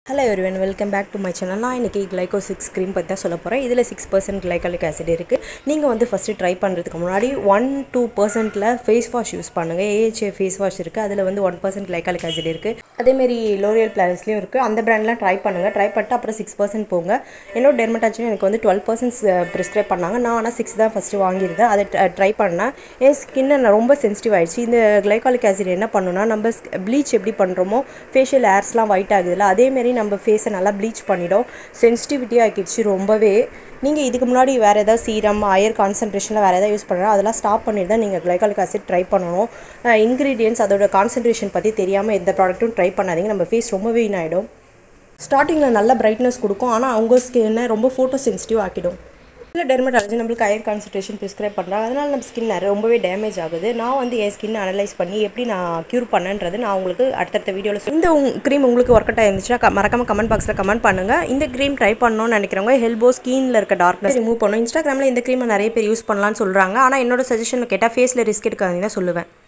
hello everyone welcome back to my channel நான் இன்றைக்கி glyco six cream பற்றி தான் சொல்ல போகிறேன் இதில் சிக்ஸ் பர்சன்ட் கிளைகாலிக் ஆசிட் இருக்குது நீங்கள் வந்து ஃபஸ்ட்டு ட்ரை பண்ணுறதுக்கு முன்னாடி ஒன் டூ பர்சன்ட்டில் ஃபேஸ் வாஷ் யூஸ் பண்ணுங்கள் ஏஹெச்ஏ ஃபேஸ் வாஷ் இருக்குது அதில் வந்து ஒன் பர்சன்ட் கிளைகாலிக் ஆசிட் இருக்குது அதேமாரி லோரியல் பிளான்ஸ்லேயும் இருக்குது அந்த பிராண்ட்லாம் ட்ரை பண்ணுங்கள் ட்ரை பண்ணிட்டு அப்புறம் சிக்ஸ் பர்சன்ட் போங்க என்னோட டெர்மட்டாச்சும் எனக்கு வந்து டுவெல் பர்சன்ட் ப்ரிஸ்கிரைப் பண்ணாங்க நான் ஆனால் சிக்ஸ் தான் ஃபஸ்ட்டு வாங்கியிருந்தேன் அதை ட்ரை பண்ணேன் என் ஸ்கின்னை நான் ரொம்ப சென்சிட்டிவ் ஆயிடுச்சு இந்த கிளைகாலிக் ஆசிட் என்ன பண்ணுன்னா நம்ம ப்ளீச் எப்படி பண்ணுறோமோ ஃபேஷியல் ஏர்ஸ்லாம் ஒயிட் ஆகுதுல்ல அதேமாரி நம்ம ஃபேஸை நல்லா ப்ளீச் பண்ணிடும் சென்சிட்டிவிட்டி ஆக்கிடுச்சு ரொம்பவே நீங்கள் இதுக்கு முன்னாடி வேறு ஏதாவது சீரம் அயர் கான்சன்ட்ரேஷனில் வேறு ஏதாவது யூஸ் பண்ணுறோம் அதெல்லாம் ஸ்டாப் பண்ணிட்டு தான் நீங்கள் கிளைகாலிக் ஆசிட் ட்ரை பண்ணணும் இன்க்ரீடியன்ஸ் அதோட கான்சன்ட்ரேஷன் பற்றி தெரியாமல் எந்த ப்ராடக்ட்டும் ட்ரை பண்ணாதீங்க நம்ம ஃபேஸ் ரொம்ப வீண் ஆகிடும் ஸ்டார்டிங்கில் நல்ல பிரைட்னஸ் கொடுக்கும் ஆனால் அவங்க ஸ்கின்னை ரொம்ப ஃபோட்டோ சென்சிட்டிவ் ஆக்கிடும் இல்லை டெர்மட்டாலஜி நம்மளுக்கு அயர் கான்சன்ட்ரேஷன் ப்ரிஸ்கிரைப் பண்ணுறாங்க அதனால் நம்ம ஸ்கின் ரொம்பவே டேமேஜ் ஆகுது நான் வந்து என் ஸ்கின் அனலைஸ் பண்ணி எப்படி நான் க்யூர் பண்ணேன்றது நான் உங்களுக்கு அடுத்தடுத்த வீடியோவில் இந்த க்ரீம் உங்களுக்கு ஒர்க் அவுட் ஆயிருந்துச்சுன்னா மறக்காமல் கமெண்ட் பாக்ஸில் கமெண்ட் பண்ணுங்கள் இந்த க்ரீம் ட்ரை பண்ணணும்னு நினைக்கிறவங்க ஹெல்போ ஸ்கின்ல இருக்க டார்க்னஸ் ரிமூவ் பண்ணணும் இன்ஸ்டாகிராமில் இந்த க்ரீமை நிறைய பேர் யூஸ் பண்ணலாம்னு சொல்கிறாங்க ஆனால் என்னோட சஜஷன் கேட்டால் ஃபேஸில் ரிஸ்க் எடுக்காதீங்க தான் சொல்லுவேன்